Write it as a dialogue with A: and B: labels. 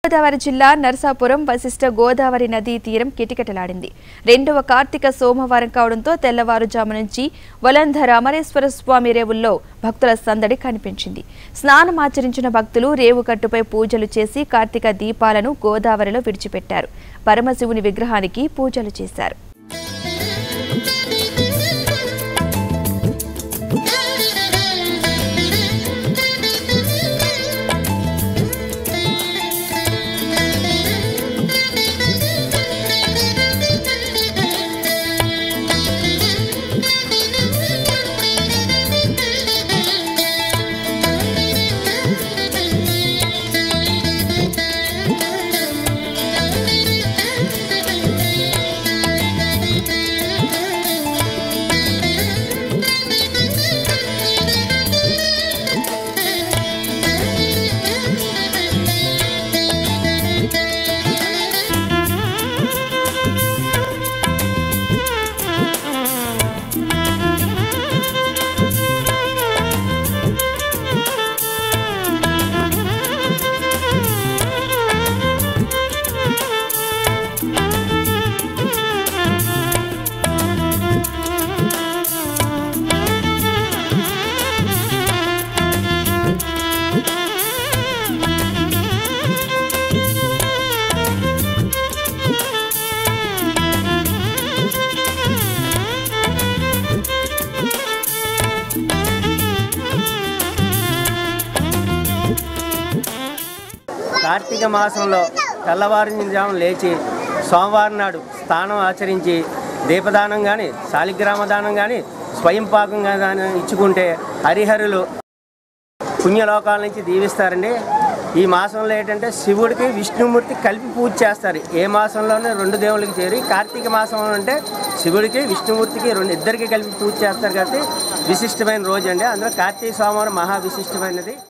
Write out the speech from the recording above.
A: గోదావరి జిల్లా నరసాపురం వశిష్ఠ గోదావరి నదీ తీరం కిటకిటలాడింది రెండవ కార్తీక సోమవారం కావడంతో తెల్లవారుజాము నుంచి వలంధర అమరేశ్వర స్వామి రేవుల్లో భక్తుల సందడి కనిపించింది స్నానం ఆచరించిన భక్తులు రేవు కట్టుపై పూజలు చేసి కార్తీక దీపాలను గోదావరిలో విడిచిపెట్టారు పరమశివుని విగ్రహానికి పూజలు చేశారు
B: కార్తీక మాసంలో తెల్లవారుజామున లేచి సోమవారం నాడు స్నానం ఆచరించి దీపదానం కానీ శాలిగ్రామ దానం కానీ స్వయం పాకం కానీ ఇచ్చుకుంటే హరిహరులు పుణ్యలోకాల నుంచి దీవిస్తారండి ఈ మాసంలో ఏంటంటే శివుడికి విష్ణుమూర్తి కలిపి పూజ చేస్తారు ఏ మాసంలోనే రెండు దేవుళ్ళకి చేరి కార్తీక మాసంలో అంటే శివుడికి విష్ణుమూర్తికి రెండు ఇద్దరికి కలిపి పూజ చేస్తారు కాబట్టి విశిష్టమైన రోజు అండి అందులో కార్తీక సోమవారం మహా విశిష్టమైనది